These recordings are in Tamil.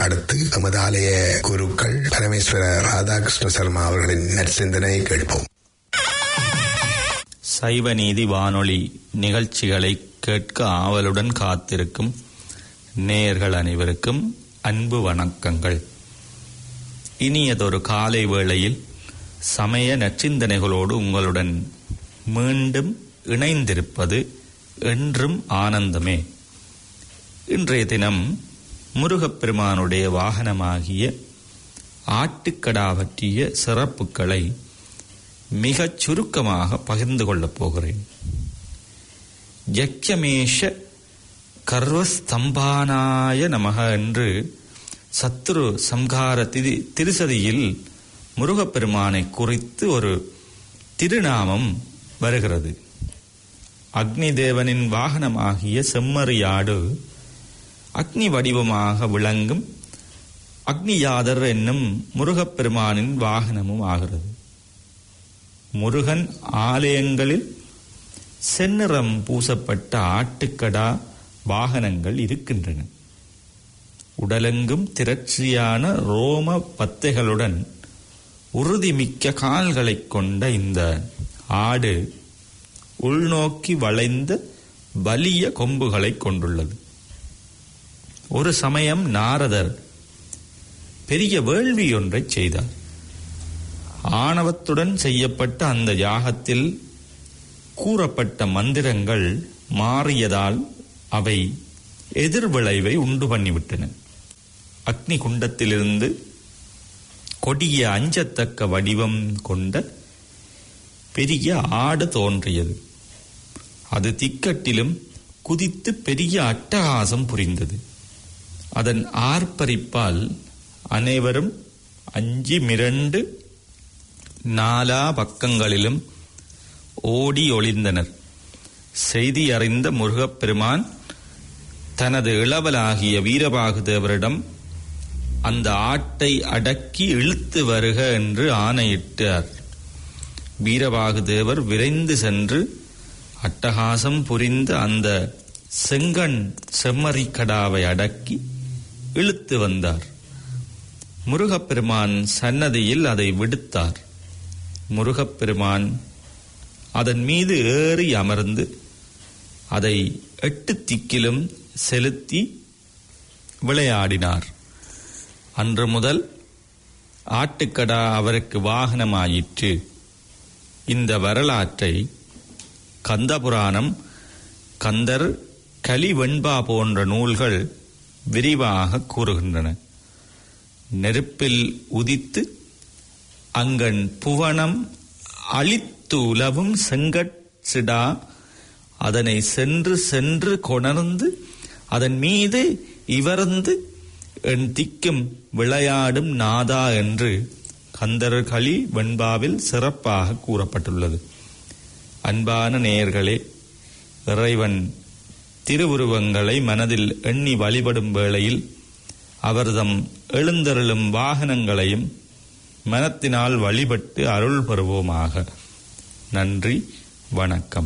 அடுத்து எமது ஆலய குருக்கள் பரமேஸ்வர ராதாகிருஷ்ண சர்மா அவர்களின் நற்சிந்தனை கேட்போம் சைவ நீதி வானொலி நிகழ்ச்சிகளை கேட்க ஆவலுடன் காத்திருக்கும் நேயர்கள் அனைவருக்கும் அன்பு வணக்கங்கள் இனியதொரு காலை வேளையில் சமய நச்சிந்தனைகளோடு உங்களுடன் மீண்டும் இணைந்திருப்பது என்றும் ஆனந்தமே இன்றைய தினம் முருகப்பெருமானுடைய வாகனமாகிய ஆட்டுக்கடா பற்றிய சிறப்புகளை மிகச் சுருக்கமாக பகிர்ந்து கொள்ளப் போகிறேன் யக்ஷமேஷ கர்வஸ்தம்பானாய நமக என்று சத்ரு சம்ஹார திதி திருசதியில் முருகப்பெருமானை குறித்து ஒரு திருநாமம் வருகிறது அக்னி தேவனின் வாகனமாகிய செம்மறியாடு அக்னி வடிவமாக விளங்கும் அக்னியாதர் என்னும் முருகப்பெருமானின் வாகனமும் ஆகிறது முருகன் ஆலயங்களில் செந்நிறம் பூசப்பட்ட ஆட்டுக்கடா வாகனங்கள் இருக்கின்றன உடலெங்கும் திரட்சியான ரோம பத்தைகளுடன் உறுதிமிக்க கால்களைக் கொண்ட இந்த ஆடு உள்நோக்கி வளைந்த வலிய கொம்புகளைக் கொண்டுள்ளது ஒரு சமயம் நாரதர் பெரிய வேள்வி ஒன்றைச் செய்தார் ஆணவத்துடன் செய்யப்பட்ட அந்த யாகத்தில் கூறப்பட்ட மந்திரங்கள் மாறியதால் அவை எதிர்விளைவை உண்டு பண்ணிவிட்டன அக்னி குண்டத்திலிருந்து கொடிய அஞ்சத்தக்க வடிவம் கொண்ட பெரிய ஆடு தோன்றியது அது திக்கட்டிலும் குதித்து பெரிய அட்டகாசம் புரிந்தது அதன் ஆர்ப்பரிப்பால் அனைவரும் அஞ்சி மிரண்டு நாலா பக்கங்களிலும் ஓடி ஒளிந்தனர் செய்தி அறிந்த முருகப்பெருமான் தனது இளவலாகிய வீரபாகு தேவரிடம் அந்த ஆட்டை அடக்கி இழுத்து வருக என்று ஆணையிட்டார் வீரபாகு தேவர் விரைந்து சென்று அட்டகாசம் புரிந்த அந்த செங்கண் செம்மறிக்கடாவை அடக்கி இழுத்து வந்தார் முருகப்பெருமான் சன்னதியில் அதை விடுத்தார் முருகப்பெருமான் அதன் மீது ஏறி அமர்ந்து அதை எட்டு திக்கிலும் செலுத்தி விளையாடினார் அன்று முதல் ஆட்டுக்கடா அவருக்கு வாகனமாயிற்று இந்த வரலாற்றை கந்தபுராணம் கந்தர் கலிவெண்பா போன்ற நூல்கள் விரிவாக கூறுகின்றன நெருப்பில் உதித்து அங்கன் புவனம் அழித்து உலவும் செங்கட்சிடா அதனை சென்று சென்று கொணர்ந்து அதன் மீது இவர்ந்து என் திக்கும் விளையாடும் நாதா என்று கந்தர்களி வெண்பாவில் சிறப்பாக கூறப்பட்டுள்ளது அன்பான நேயர்களே இறைவன் திருவுருவங்களை மனதில் எண்ணி வழிபடும் வேளையில் அவர்தம் எழுந்தருளும் வாகனங்களையும் மனத்தினால் வழிபட்டு அருள் பெறுவோமாக நன்றி வணக்கம்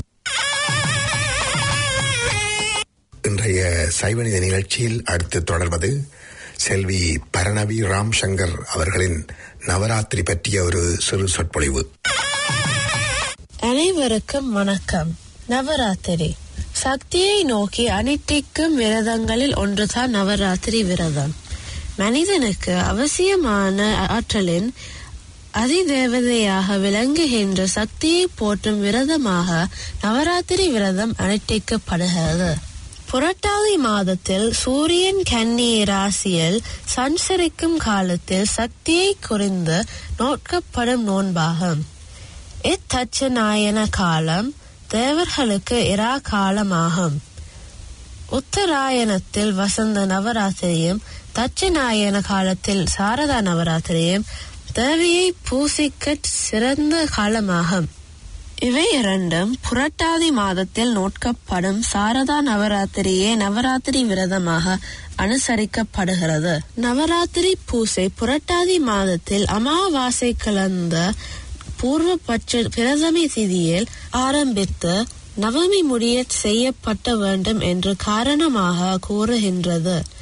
இன்றைய சைவநிதி நிகழ்ச்சியில் அடுத்து தொடர்வது செல்வி பரணவி ராம் சங்கர் அவர்களின் நவராத்திரி பற்றிய ஒரு சிறு சொற்பொழிவு அனைவருக்கும் வணக்கம் நவராத்திரி சக்தியை நோக்கி அனிட்டிக்கும் விரதங்களில் ஒன்றுதான் நவராத்திரி விரதம் மனிதனுக்கு அவசியமான ஆற்றலின் அதிதேவதையாக விளங்குகின்ற சக்தியை போற்றும் விரதமாக நவராத்திரி விரதம் அனுஷ்டிக்கப்படுகிறது புரட்டாதி மாதத்தில் சூரியன் கன்னி ராசியில் சஞ்சரிக்கும் காலத்தில் சக்தியை குறிந்து நோக்கப்படும் நோன்பாகும் இத்தட்சநாயன காலம் தேவர்களுக்கு இரா காலமாகும் உத்தராயணத்தில் வசந்த நவராத்திரியும் தட்சிணாயன காலத்தில் சாரதா நவராத்திரியும் தேவியை பூசிக்க சிறந்த காலமாகும் இவை இரண்டும் புரட்டாதி மாதத்தில் நோட்கப்படும் சாரதா நவராத்திரியே நவராத்திரி விரதமாக அனுசரிக்கப்படுகிறது நவராத்திரி பூசை புரட்டாதி மாதத்தில் அமாவாசை கலந்த பூர்வபட்ச பிரதமி திதியில் ஆரம்பித்து நவமி முடிய செய்யப்பட்ட வேண்டும் என்று காரணமாக கூறுகின்றது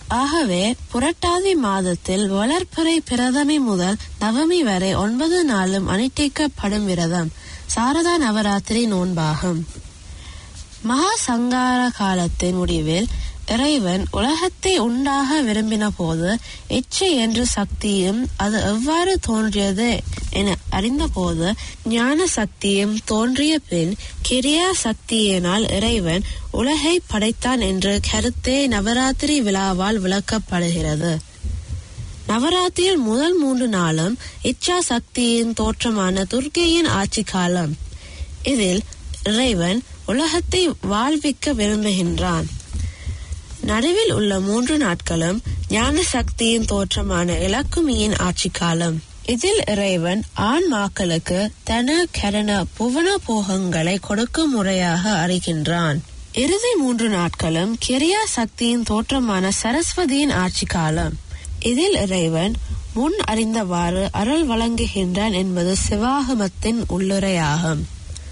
ஆகவே புரட்டாதி மாதத்தில் வளர்ப்புறை பிரதமி முதல் நவமி வரை ஒன்பது நாளும் அனுஷ்டிக்கப்படும் விரதம் சாரதா நவராத்திரி நோன்பாகும் மகா சங்கார காலத்தின் முடிவில் இறைவன் உலகத்தை உண்டாக விரும்பின போது இச்சை என்ற சக்தியும் அது எவ்வாறு தோன்றியது என அறிந்தபோது ஞான சக்தியும் தோன்றிய பின் கிரியா சக்தியினால் இறைவன் உலகை படைத்தான் என்ற கருத்தே நவராத்திரி விழாவால் விளக்கப்படுகிறது நவராத்திரியில் முதல் மூன்று நாளும் இச்சா சக்தியின் தோற்றமான துர்க்கையின் ஆட்சி காலம் இதில் இறைவன் உலகத்தை வாழ்விக்க விரும்புகின்றான் நடுவில் உள்ள மூன்று நாட்களும் ஞான சக்தியின் தோற்றமான இலக்குமியின் ஆட்சி காலம் இதில் இறைவன் ஆண் மாக்களுக்கு தன கரண புவன போகங்களை கொடுக்கும் முறையாக அறிகின்றான் இறுதி மூன்று நாட்களும் கிரியா சக்தியின் தோற்றமான சரஸ்வதியின் ஆட்சி காலம் இதில் இறைவன் முன் அறிந்தவாறு அருள் வழங்குகின்றான் என்பது சிவாகமத்தின் உள்ளுரையாகும்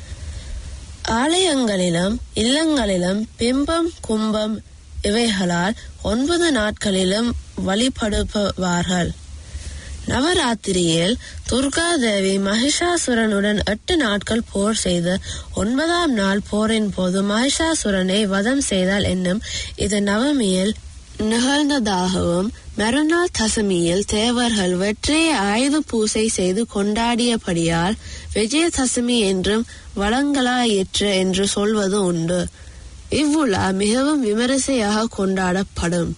ஆலயங்களிலும் இல்லங்களிலும் பிம்பம் கும்பம் இவைகளால் ஒன்பது நாட்களிலும் வழிபடுபவார்கள் நவராத்திரியில் துர்கா தேவி மகிஷாசுரனுடன் எட்டு நாட்கள் போர் செய்து ஒன்பதாம் நாள் போரின் போது மகிஷாசுரனை வதம் செய்தால் என்னும் இது நவமியில் நிகழ்ந்ததாகவும் மறுநாள் தசமியில் தேவர்கள் வெற்றியை ஆயுத பூசை செய்து கொண்டாடியபடியால் விஜயதசமி என்றும் வளங்களாயிற்று என்று சொல்வது உண்டு இவ்வுலா மிகவும் விமரிசையாக கொண்டாடப்படும்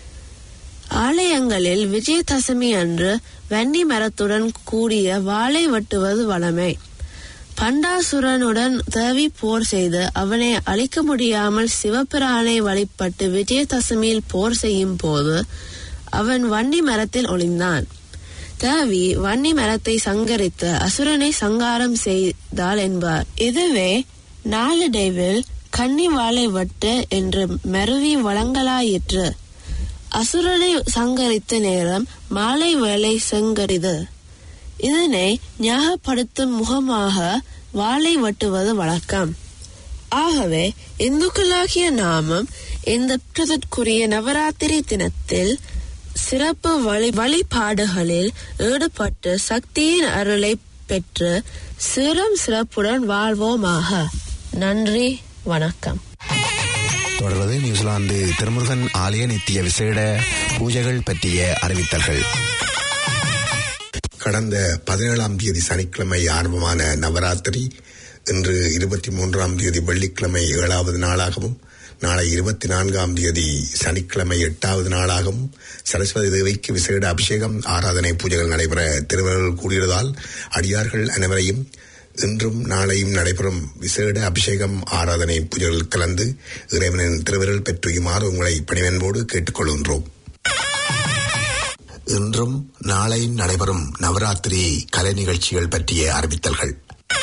ஆலயங்களில் விஜயதசமி அன்று வன்னி மரத்துடன் கூடிய வாழை வெட்டுவது வளமை பண்டாசுரனுடன் தேவி போர் செய்து அவனை அழிக்க முடியாமல் சிவபிரானை வழிபட்டு விஜயதசமியில் போர் செய்யும் போது அவன் வன்னி மரத்தில் ஒளிந்தான் தேவி வன்னி மரத்தை சங்கரித்து அசுரனை சங்காரம் செய்தாள் என்பார் இதுவே நாளடைவில் கன்னி வாழை வட்டு என்று மருவி வழங்கலாயிற்று அசுரனை சங்கரித்த நேரம் மாலை வேலை செங்கரிது இதனை ஞாகப்படுத்தும் முகமாக வாளை வெட்டுவது வழக்கம் ஆகவே இந்துக்களாகிய நாமும் இந்த குற்றத்திற்குரிய நவராத்திரி தினத்தில் சிறப்பு வழி வழிபாடுகளில் ஈடுபட்டு சக்தியின் அருளை பெற்று சிறம் சிறப்புடன் வாழ்வோமாக நன்றி வணக்கம் தொடர்வது நியூசிலாந்து திருமுருகன் ஆலய நித்திய விசேட பூஜைகள் பற்றிய அறிவித்தல்கள் கடந்த பதினேழாம் தேதி சனிக்கிழமை ஆரம்பமான நவராத்திரி இன்று இருபத்தி மூன்றாம் தேதி வெள்ளிக்கிழமை ஏழாவது நாளாகவும் நாளை இருபத்தி நான்காம் தேதி சனிக்கிழமை எட்டாவது நாளாகவும் சரஸ்வதி தேவிக்கு விசேட அபிஷேகம் ஆராதனை பூஜைகள் நடைபெற திருவர்கள் கூடியதால் அடியார்கள் அனைவரையும் இன்றும் நாளையும் நடைபெறும் விசேட அபிஷேகம் ஆராதனை பூஜைகளில் கலந்து இறைவனின் திருவிரல் பெற்றுயுமாறு உங்களை பணிவன்போடு கேட்டுக்கொள்கின்றோம் இன்றும் நாளையும் நடைபெறும் நவராத்திரி கலை நிகழ்ச்சிகள் பற்றிய அறிவித்தல்கள்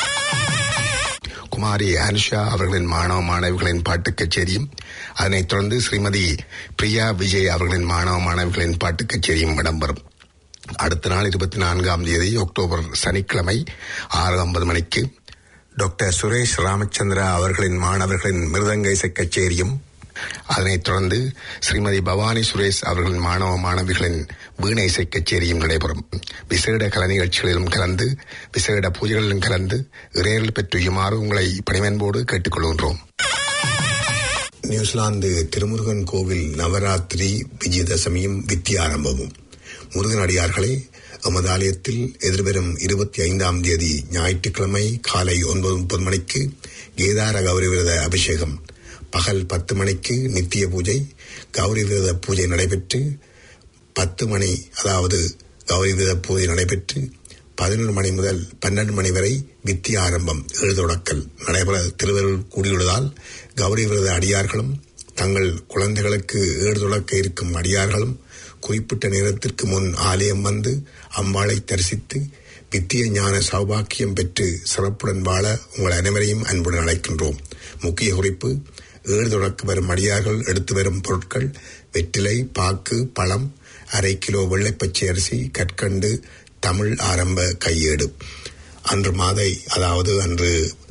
குமாரி அனுஷா அவர்களின் மாணவ மாணவிகளின் பாட்டுக் கச்சேரியும் அதனைத் தொடர்ந்து ஸ்ரீமதி பிரியா விஜய் அவர்களின் மாணவ மாணவிகளின் பாட்டுக் கச்சேரியும் இடம்பெறும் அடுத்த நாள் இருபத்தி நான்காம் தேதி அக்டோபர் சனிக்கிழமை ஆறு ஐம்பது மணிக்கு டாக்டர் சுரேஷ் ராமச்சந்திரா அவர்களின் மாணவர்களின் மிருதங்க இசை கச்சேரியும் அதனைத் தொடர்ந்து ஸ்ரீமதி பவானி சுரேஷ் அவர்களின் மாணவ மாணவிகளின் வீணை இசை கச்சேரியும் நடைபெறும் விசேட கலை நிகழ்ச்சிகளிலும் கலந்து விசேட பூஜைகளிலும் கலந்து இறையல் பெற்றுயுமாறு உங்களை பணிவன்போடு கேட்டுக்கொள்கின்றோம் நியூசிலாந்து திருமுருகன் கோவில் நவராத்திரி விஜயதசமியும் வித்தியாரம்பமும் முருகன் அடியார்களே எமது ஆலயத்தில் எதிர்வரும் இருபத்தி ஐந்தாம் தேதி ஞாயிற்றுக்கிழமை காலை ஒன்பது முப்பது மணிக்கு கேதார கௌரி விரத அபிஷேகம் பகல் பத்து மணிக்கு நித்திய பூஜை கௌரி விரத பூஜை நடைபெற்று பத்து மணி அதாவது கௌரி விரத பூஜை நடைபெற்று பதினொரு மணி முதல் பன்னெண்டு மணி வரை வித்திய ஆரம்பம் எழுதொடக்கல் நடைபெற திருவருள் கூடியுள்ளதால் கௌரி விரத அடியார்களும் தங்கள் குழந்தைகளுக்கு ஏடுதொடக்க இருக்கும் அடியார்களும் குறிப்பிட்ட நேரத்திற்கு முன் ஆலயம் வந்து அம்பாளை தரிசித்து வித்திய ஞான சௌபாக்கியம் பெற்று சிறப்புடன் வாழ உங்கள் அனைவரையும் அன்புடன் அழைக்கின்றோம் முக்கிய குறிப்பு ஏழு தொடக்க வரும் அடியார்கள் எடுத்து வரும் பொருட்கள் வெற்றிலை பாக்கு பழம் அரை கிலோ வெள்ளைப்பச்சை அரிசி கற்கண்டு தமிழ் ஆரம்ப கையேடு அன்று மாதை அதாவது அன்று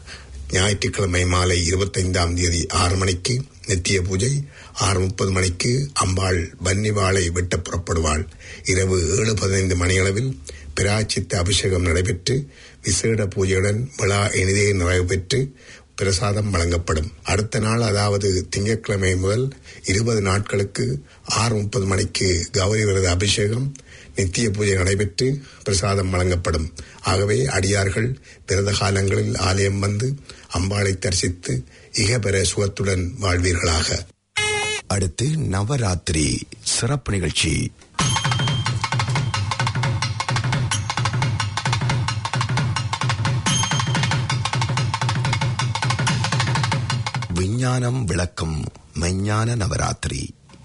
ஞாயிற்றுக்கிழமை மாலை இருபத்தைந்தாம் தேதி ஆறு மணிக்கு நித்திய பூஜை ஆறு முப்பது மணிக்கு அம்பாள் பன்னிவாளை வெட்ட புறப்படுவாள் இரவு ஏழு பதினைந்து மணியளவில் பிராச்சித்த அபிஷேகம் நடைபெற்று விசேட பூஜையுடன் விழா இனிதே நிறைவு பெற்று பிரசாதம் வழங்கப்படும் அடுத்த நாள் அதாவது திங்கட்கிழமை முதல் இருபது நாட்களுக்கு ஆறு முப்பது மணிக்கு கௌரி விரத அபிஷேகம் நித்திய பூஜை நடைபெற்று பிரசாதம் வழங்கப்படும் ஆகவே அடியார்கள் விரத காலங்களில் ஆலயம் வந்து அம்பாளை தரிசித்து இகபெற சுகத்துடன் வாழ்வீர்களாக அடுத்து நவராத்திரி சிறப்பு நிகழ்ச்சி விஞ்ஞானம் விளக்கும் மெஞ்ஞான நவராத்திரி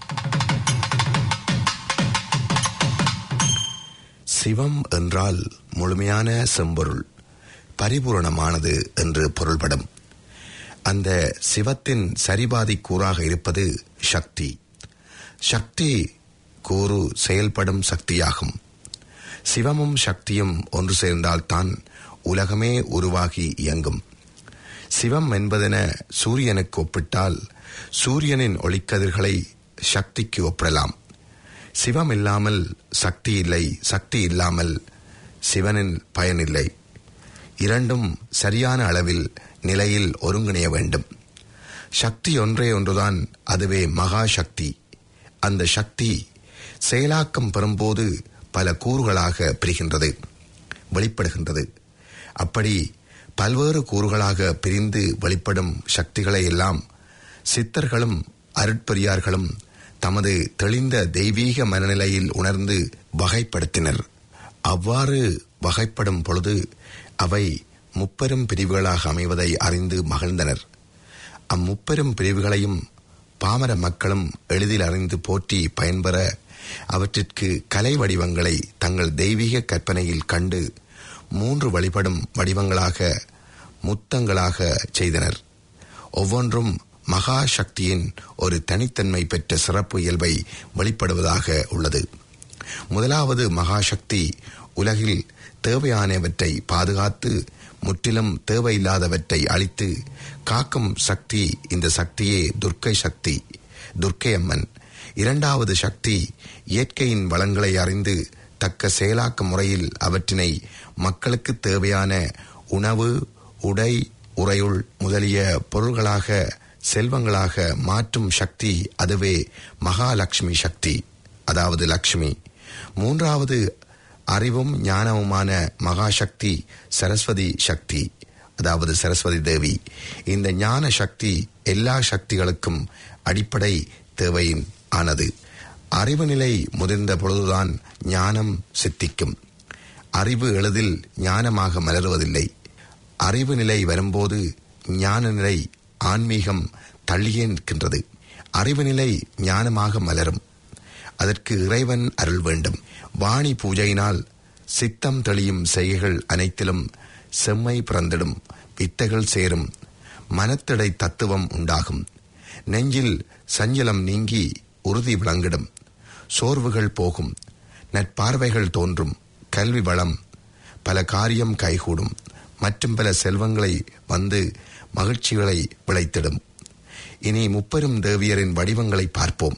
சிவம் என்றால் முழுமையான செம்பொருள் பரிபூரணமானது என்று பொருள்படும் அந்த சிவத்தின் சரிபாதி கூறாக இருப்பது சக்தி சக்தி கூறு செயல்படும் சக்தியாகும் சிவமும் சக்தியும் ஒன்று சேர்ந்தால்தான் உலகமே உருவாகி இயங்கும் சிவம் என்பதென சூரியனுக்கு ஒப்பிட்டால் சூரியனின் ஒளிக்கதிர்களை சக்திக்கு ஒப்பிடலாம் சிவம் இல்லாமல் சக்தி இல்லை சக்தி இல்லாமல் சிவனின் பயனில்லை இரண்டும் சரியான அளவில் நிலையில் ஒருங்கிணைய வேண்டும் சக்தி ஒன்றே ஒன்றுதான் அதுவே மகா சக்தி அந்த சக்தி செயலாக்கம் பெறும்போது பல கூறுகளாக பிரிகின்றது வெளிப்படுகின்றது அப்படி பல்வேறு கூறுகளாக பிரிந்து வெளிப்படும் சக்திகளை எல்லாம் சித்தர்களும் அருட்பெரியார்களும் தமது தெளிந்த தெய்வீக மனநிலையில் உணர்ந்து வகைப்படுத்தினர் அவ்வாறு வகைப்படும் பொழுது அவை முப்பெரும் பிரிவுகளாக அமைவதை அறிந்து மகிழ்ந்தனர் அம்முப்பெரும் பிரிவுகளையும் பாமர மக்களும் எளிதில் அறிந்து போற்றி பயன்பெற அவற்றிற்கு கலை வடிவங்களை தங்கள் தெய்வீக கற்பனையில் கண்டு மூன்று வழிபடும் வடிவங்களாக முத்தங்களாக செய்தனர் ஒவ்வொன்றும் மகா சக்தியின் ஒரு தனித்தன்மை பெற்ற சிறப்பு இயல்பை வெளிப்படுவதாக உள்ளது முதலாவது மகாசக்தி உலகில் தேவையானவற்றை பாதுகாத்து முற்றிலும் தேவையில்லாதவற்றை அழித்து காக்கும் சக்தி இந்த சக்தியே துர்க்கை சக்தி துர்க்கை அம்மன் இரண்டாவது சக்தி இயற்கையின் வளங்களை அறிந்து தக்க செயலாக்க முறையில் அவற்றினை மக்களுக்கு தேவையான உணவு உடை உறையுள் முதலிய பொருள்களாக செல்வங்களாக மாற்றும் சக்தி அதுவே மகாலட்சுமி சக்தி அதாவது லக்ஷ்மி மூன்றாவது அறிவும் ஞானமுமான மகாசக்தி சரஸ்வதி சக்தி அதாவது சரஸ்வதி தேவி இந்த ஞான சக்தி எல்லா சக்திகளுக்கும் அடிப்படை தேவையின் ஆனது அறிவு நிலை முதிர்ந்த பொழுதுதான் ஞானம் சித்திக்கும் அறிவு எளிதில் ஞானமாக மலருவதில்லை அறிவு நிலை வரும்போது ஞான நிலை ஆன்மீகம் தள்ளியே நிற்கின்றது அறிவு நிலை ஞானமாக மலரும் அதற்கு இறைவன் அருள் வேண்டும் வாணி பூஜையினால் சித்தம் தெளியும் செய்கைகள் அனைத்திலும் செம்மை பிறந்திடும் வித்தைகள் சேரும் மனத்திடை தத்துவம் உண்டாகும் நெஞ்சில் சஞ்சலம் நீங்கி உறுதி விளங்கிடும் சோர்வுகள் போகும் நட்பார்வைகள் தோன்றும் கல்வி வளம் பல காரியம் கைகூடும் மற்றும் பல செல்வங்களை வந்து மகிழ்ச்சிகளை விளைத்திடும் இனி முப்பெரும் தேவியரின் வடிவங்களை பார்ப்போம்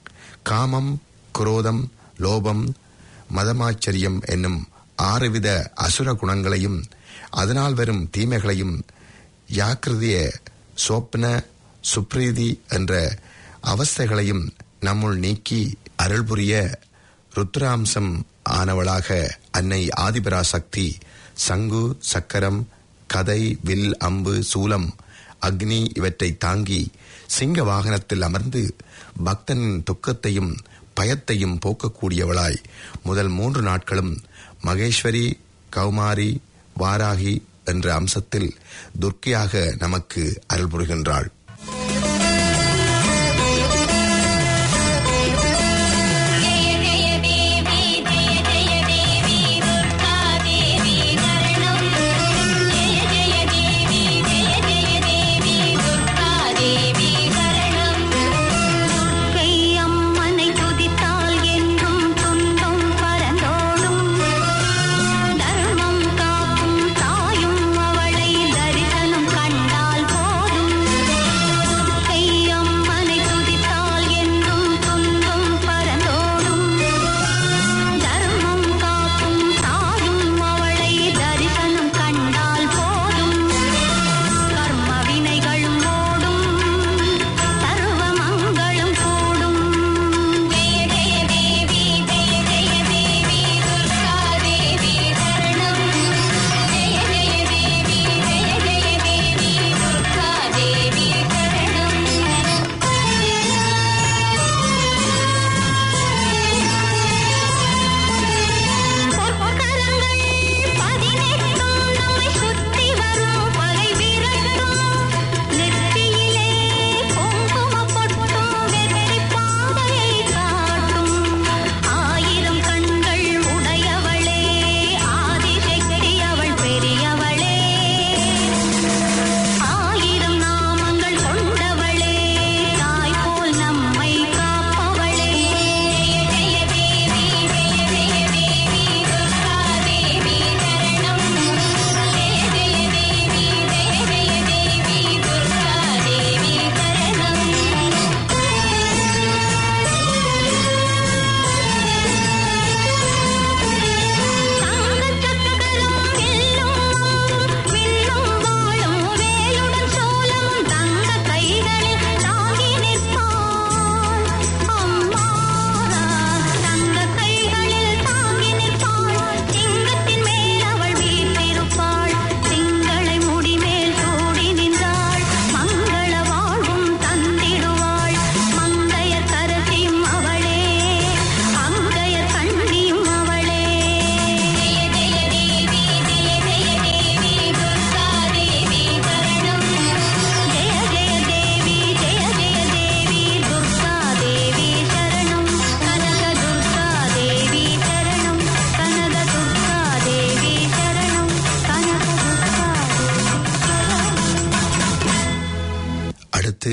காமம் குரோதம் லோபம் மதமாச்சரியம் என்னும் ஆறுவித அசுர குணங்களையும் அதனால் வரும் தீமைகளையும் யாக்கிருதிய சோப்ன சுப்ரீதி என்ற அவஸ்தைகளையும் நம்முள் நீக்கி அருள் புரிய ருத்ராம்சம் ஆனவளாக அன்னை ஆதிபராசக்தி சங்கு சக்கரம் கதை வில் அம்பு சூலம் அக்னி இவற்றை தாங்கி சிங்க வாகனத்தில் அமர்ந்து பக்தனின் துக்கத்தையும் பயத்தையும் போக்கக்கூடியவளாய் முதல் மூன்று நாட்களும் மகேஸ்வரி கௌமாரி வாராகி என்ற அம்சத்தில் துர்க்கையாக நமக்கு அருள் புரிகின்றாள் ஜெய ஜெய தேவி ஜெய ஜெய தேவி துர்கா தேவி சரணம் ஜெய ஜெய தேவி ஜெய ஜெய தேவி துர்கா தேவி சரணம் துர்க்கை அம்மனை துதித்தால் என்றும் துன்பம் பரந்தோடும் தர்மம் காக்கும் தாயும் அவளை தரிசனம் கண்டால்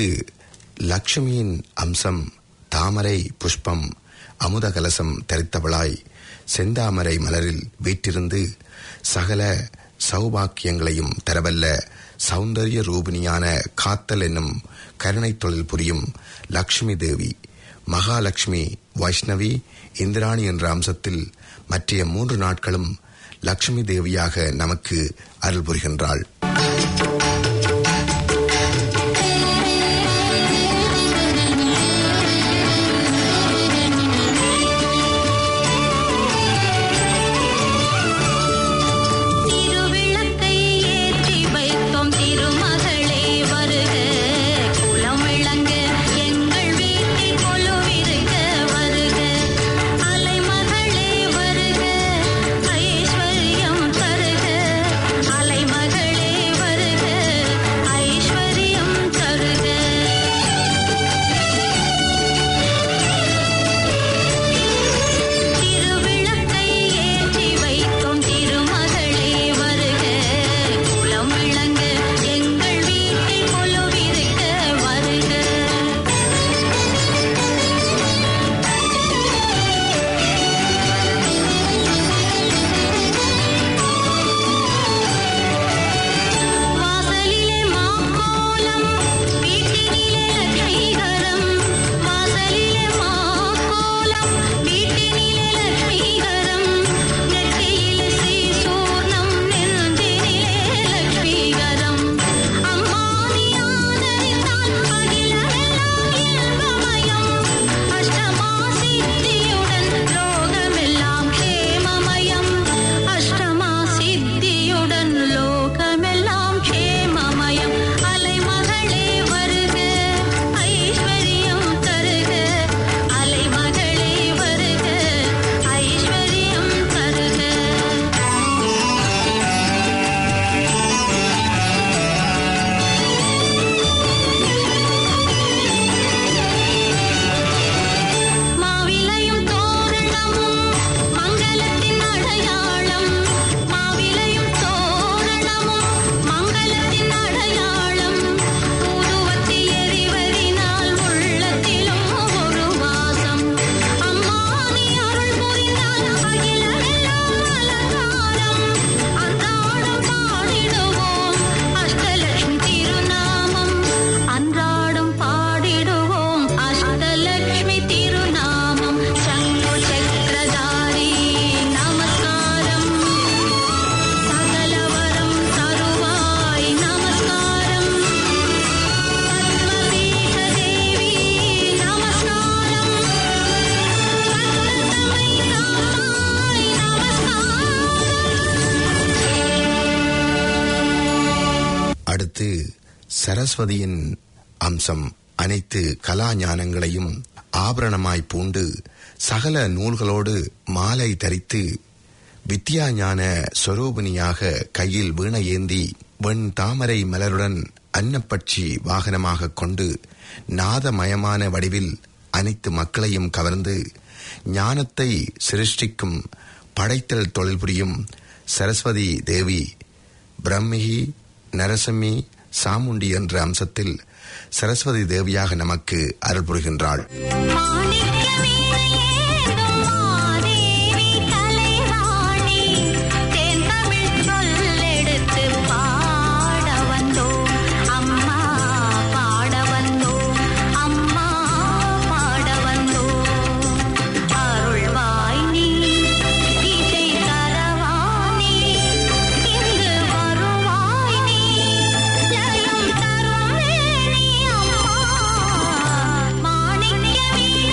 அடுத்து லக்ஷ்மியின் அம்சம் தாமரை புஷ்பம் அமுத கலசம் தரித்தவளாய் செந்தாமரை மலரில் வீற்றிருந்து சகல சௌபாக்கியங்களையும் தரவல்ல சௌந்தரிய ரூபிணியான காத்தல் என்னும் கருணை தொழில் புரியும் லக்ஷ்மி தேவி மகாலட்சுமி வைஷ்ணவி இந்திராணி என்ற அம்சத்தில் மற்றைய மூன்று நாட்களும் லக்ஷ்மி தேவியாக நமக்கு அருள் புரிகின்றாள் திருவிளக்கை ஏற்றி வைத்தோம் திருமகளே வருக குலம் விளங்க எங்கள் வீட்டில் கொலுவிருக்க வருக அலைமகளே வருக ஐஸ்வர்யம் தருக அலைமகளே வருக ஐஸ்வர்யம் தருக திருவிளக்கை ஏற்றி வைத்தோம் திருமகளே வருக குலம் விளங்க எங்கள் வீட்டில் கொலுவிருக்க வருக வாசலிலே மாக்கோலம் வீட்டினிலே லட்சுமிகரம் வாசலிலே மாக்கோலம் வீட்டினிலே லட்சுமிகரம் நெற்றியிலே ஸ்ரீ சூர்ணம் நெஞ்சினிலே லட்சுமிகரம் அம்மா நீ ஆதரித்தால் அகிலமெல்லாம் இன்பமயம் அஷ்டமா சித்தியுடன் லோகமெல்லாம் க்ஷேமமயம் அஷ்டமா சித்தியுடன் லோகமெல்லாம் க்ஷேமமயம் அலைமகளே வருக ஐஸ்வர்யம் தருக அலைமகளே வருக ஐஸ்வர்யம் தருக மாவிலையும் தோரணமும் மங்களத்தின் அடையாளம் மாவிலையும் தோரணமும் மங்களத்தின் அடையாளம் ஊதுவத்தி எரிவதினால் உள்ளத்திலும் ஒரு வாசம் அம்மா நீ அருள் புரிந்தால் அகிலமெல்லாம் அலங்காரம் அன்றாடம் பாடிடுவோம் அஷ்டலட்சுமி திருநாமம் அன்றாடம் பாடிடுவோம் அஷ்டலட்சுமி திருநாமம் சங்கு சக்கரதாரி நமஸ்காரம் சகலவரம் தருவாய் நமஸ்காரம் பத்மபீட தேவி நமஸ்காரம் பத்மதமை தாய் நமஸ்காரம் அடுத்து சரஸ்வதியின் அம்சம் அனைத்து கலா ஞானங்களையும் ஆபரணமாய் பூண்டு சகல நூல்களோடு மாலை தரித்து வித்யா ஞான சொரூபிணியாக கையில் வீணை ஏந்தி வெண் தாமரை மலருடன் அன்னப்பட்சி வாகனமாக கொண்டு நாதமயமான வடிவில் அனைத்து மக்களையும் கவர்ந்து ஞானத்தை சிருஷ்டிக்கும் படைத்தல் தொழில் புரியும் சரஸ்வதி தேவி பிரம்மிகி நரசிம்மி சாமுண்டி என்ற அம்சத்தில் சரஸ்வதி தேவியாக நமக்கு அருள் புரிகின்றாள் மாணிக்கமேனேந்தும் மாதேவி கலைவாணி தேன்தமிழ் சொல்லெடுத்து பாட வந்தோம் அம்மா பாட வந்தோம் அம்மா பாட வந்தோம் அருள்வாய் நீ இசை தரவானி இங்கு வருவாய் நீ ஜெயம் தரும் வேணி அம்மா மாணிக்க வீணையேந்தும்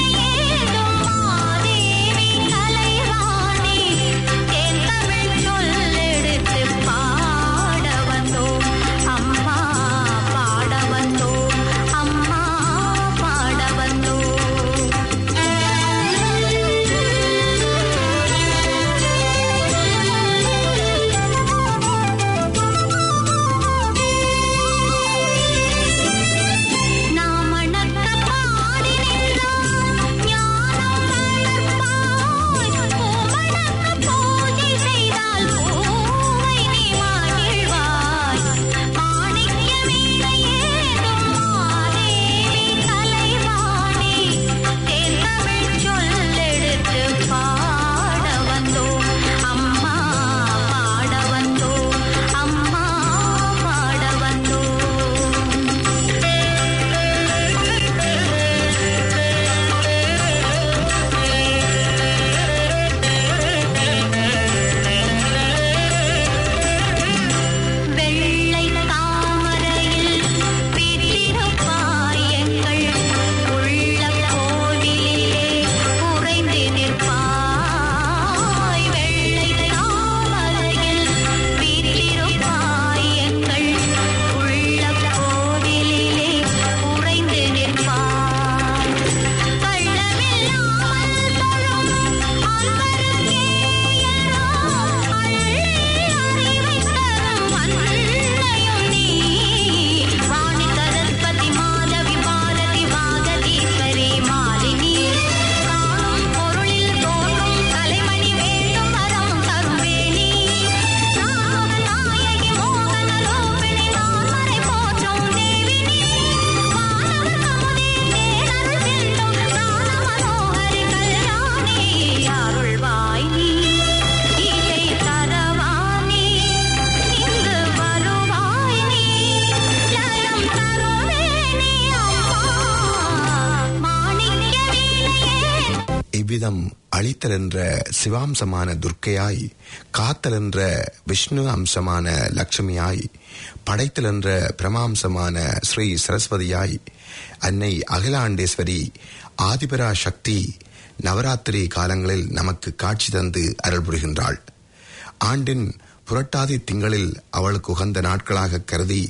அவ்விதம் அழித்தல் என்ற சிவாம்சமான துர்க்கையாய் காத்தல் என்ற விஷ்ணு அம்சமான லட்சுமியாய் படைத்தல் என்ற பிரமாம்சமான ஸ்ரீ சரஸ்வதியாய் அன்னை அகிலாண்டேஸ்வரி ஆதிபரா சக்தி நவராத்திரி காலங்களில் நமக்கு காட்சி தந்து அருள் புரிகின்றாள் ஆண்டின் புரட்டாதி திங்களில் அவளுக்கு உகந்த நாட்களாக கருதி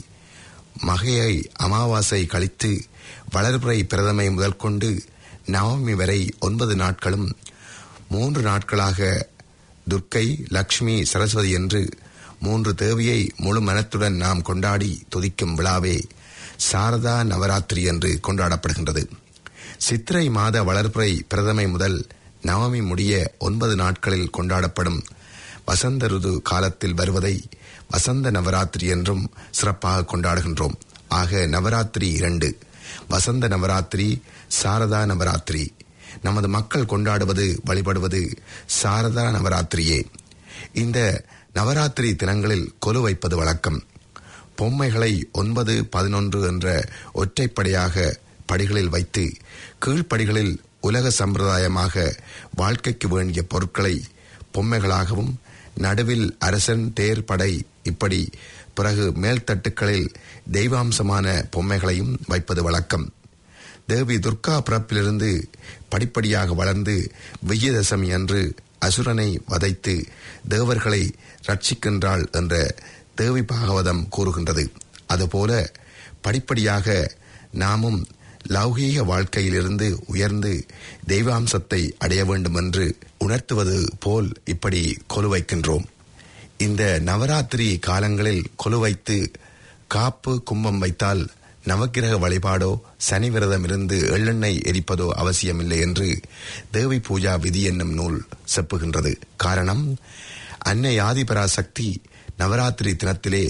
மகையை அமாவாசை கழித்து வளர்பிறை பிரதமை முதல் கொண்டு நவமி வரை ஒன்பது நாட்களும் மூன்று நாட்களாக துர்க்கை லக்ஷ்மி சரஸ்வதி என்று மூன்று தேவியை முழு மனத்துடன் நாம் கொண்டாடி துதிக்கும் விழாவே சாரதா நவராத்திரி என்று கொண்டாடப்படுகின்றது சித்திரை மாத வளர்பிறை பிரதமை முதல் நவமி முடிய ஒன்பது நாட்களில் கொண்டாடப்படும் வசந்த ருது காலத்தில் வருவதை வசந்த நவராத்திரி என்றும் சிறப்பாக கொண்டாடுகின்றோம் ஆக நவராத்திரி இரண்டு வசந்த நவராத்திரி சாரதா நவராத்திரி நமது மக்கள் கொண்டாடுவது வழிபடுவது சாரதா நவராத்திரியே இந்த நவராத்திரி தினங்களில் கொலு வைப்பது வழக்கம் பொம்மைகளை ஒன்பது பதினொன்று என்ற ஒற்றைப்படையாக படிகளில் வைத்து கீழ்ப்படிகளில் உலக சம்பிரதாயமாக வாழ்க்கைக்கு வேண்டிய பொருட்களை பொம்மைகளாகவும் நடுவில் அரசன் தேர் படை இப்படி பிறகு மேல்தட்டுக்களில் தெய்வாம்சமான பொம்மைகளையும் வைப்பது வழக்கம் தேவி துர்கா பிறப்பிலிருந்து படிப்படியாக வளர்ந்து விஜயதசமி அன்று அசுரனை வதைத்து தேவர்களை ரட்சிக்கின்றாள் என்ற தேவி பாகவதம் கூறுகின்றது அதுபோல படிப்படியாக நாமும் லௌகீக வாழ்க்கையிலிருந்து உயர்ந்து தெய்வாம்சத்தை அடைய வேண்டும் என்று உணர்த்துவது போல் இப்படி கொலு வைக்கின்றோம் இந்த நவராத்திரி காலங்களில் கொலு வைத்து காப்பு கும்பம் வைத்தால் நவக்கிரக வழிபாடோ சனி விரதம் இருந்து எள்ளெண்ணெய் எரிப்பதோ அவசியமில்லை என்று தேவி பூஜா விதி என்னும் நூல் செப்புகின்றது காரணம் அன்னை ஆதிபராசக்தி நவராத்திரி தினத்திலே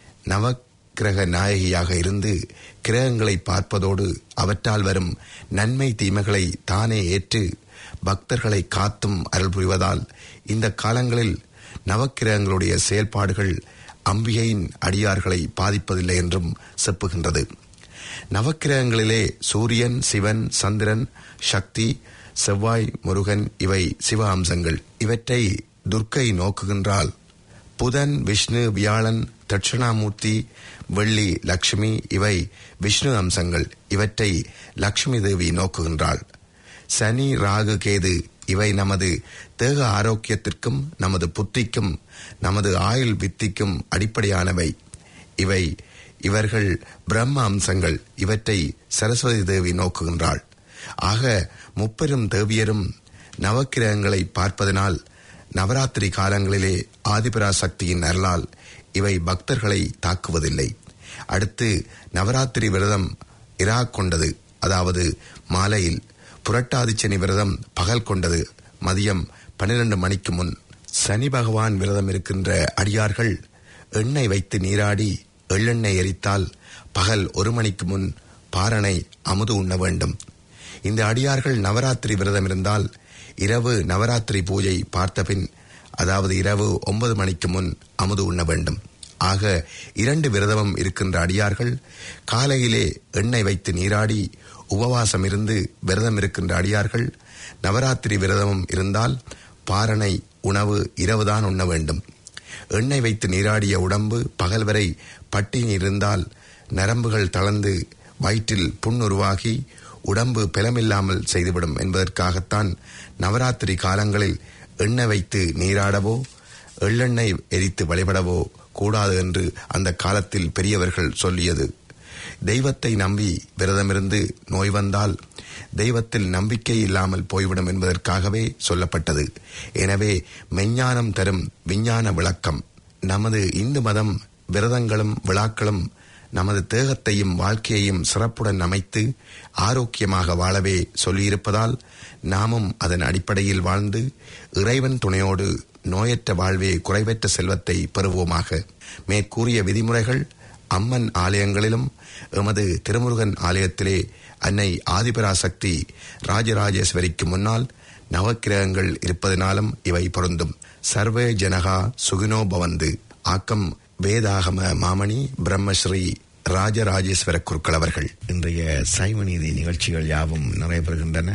நவக்கிரக நாயகியாக இருந்து கிரகங்களை பார்ப்பதோடு அவற்றால் வரும் நன்மை தீமைகளை தானே ஏற்று பக்தர்களை காத்தும் அருள் புரிவதால் இந்த காலங்களில் நவக்கிரகங்களுடைய செயல்பாடுகள் அம்பிகையின் அடியார்களை பாதிப்பதில்லை என்றும் செப்புகின்றது நவக்கிரகங்களிலே சூரியன் சிவன் சந்திரன் சக்தி செவ்வாய் முருகன் இவை சிவ அம்சங்கள் இவற்றை துர்க்கை நோக்குகின்றால் புதன் விஷ்ணு வியாழன் தட்சிணாமூர்த்தி வெள்ளி லக்ஷ்மி இவை விஷ்ணு அம்சங்கள் இவற்றை லக்ஷ்மி தேவி நோக்குகின்றாள் சனி ராகு கேது இவை நமது தேக ஆரோக்கியத்திற்கும் நமது புத்திக்கும் நமது ஆயுள் வித்திக்கும் அடிப்படையானவை இவை இவர்கள் பிரம்ம அம்சங்கள் இவற்றை சரஸ்வதி தேவி நோக்குகின்றாள் ஆக முப்பெரும் தேவியரும் நவக்கிரகங்களை பார்ப்பதனால் நவராத்திரி காலங்களிலே ஆதிபராசக்தியின் அருளால் இவை பக்தர்களை தாக்குவதில்லை அடுத்து நவராத்திரி விரதம் இரா கொண்டது அதாவது மாலையில் புரட்டாதி சனி விரதம் பகல் கொண்டது மதியம் பன்னிரண்டு மணிக்கு முன் சனி பகவான் விரதம் இருக்கின்ற அடியார்கள் எண்ணெய் வைத்து நீராடி எள்ளெண்ணெய் எரித்தால் பகல் ஒரு மணிக்கு முன் பாரனை அமுது உண்ண வேண்டும் இந்த அடியார்கள் நவராத்திரி விரதம் இருந்தால் இரவு நவராத்திரி பூஜை பார்த்தபின் அதாவது இரவு ஒன்பது மணிக்கு முன் அமுது உண்ண வேண்டும் ஆக இரண்டு விரதமும் இருக்கின்ற அடியார்கள் காலையிலே எண்ணெய் வைத்து நீராடி உபவாசம் இருந்து விரதம் இருக்கின்ற அடியார்கள் நவராத்திரி விரதமும் இருந்தால் பாரணை உணவு இரவுதான் உண்ண வேண்டும் எண்ணெய் வைத்து நீராடிய உடம்பு பகல் வரை பட்டினி இருந்தால் நரம்புகள் தளர்ந்து வயிற்றில் புண் உருவாகி உடம்பு பலமில்லாமல் செய்துவிடும் என்பதற்காகத்தான் நவராத்திரி காலங்களில் எண்ணெய் வைத்து நீராடவோ எள்ளெண்ணெய் எரித்து வழிபடவோ கூடாது என்று அந்த காலத்தில் பெரியவர்கள் சொல்லியது தெய்வத்தை நம்பி விரதமிருந்து நோய் வந்தால் தெய்வத்தில் நம்பிக்கை இல்லாமல் போய்விடும் என்பதற்காகவே சொல்லப்பட்டது எனவே மெஞ்ஞானம் தரும் விஞ்ஞான விளக்கம் நமது இந்து மதம் விரதங்களும் விழாக்களும் நமது தேகத்தையும் வாழ்க்கையையும் சிறப்புடன் அமைத்து ஆரோக்கியமாக வாழவே சொல்லியிருப்பதால் நாமும் அதன் அடிப்படையில் வாழ்ந்து இறைவன் துணையோடு நோயற்ற வாழ்வே குறைவற்ற செல்வத்தை பெறுவோமாக மேற்கூறிய விதிமுறைகள் அம்மன் ஆலயங்களிலும் எமது திருமுருகன் ஆலயத்திலே அன்னை ஆதிபராசக்தி ராஜராஜேஸ்வரிக்கு முன்னால் நவக்கிரகங்கள் இருப்பதனாலும் இவை பொருந்தும் சர்வே ஜனகா சுகினோ பவந்து ஆக்கம் வேதாகம மாமணி பிரம்மஸ்ரீ ராஜராஜேஸ்வர குருக்கள் அவர்கள் இன்றைய சைவ நீதி நிகழ்ச்சிகள் யாவும் நிறைவேறுகின்றன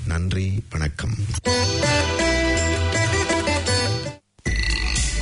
நன்றி வணக்கம்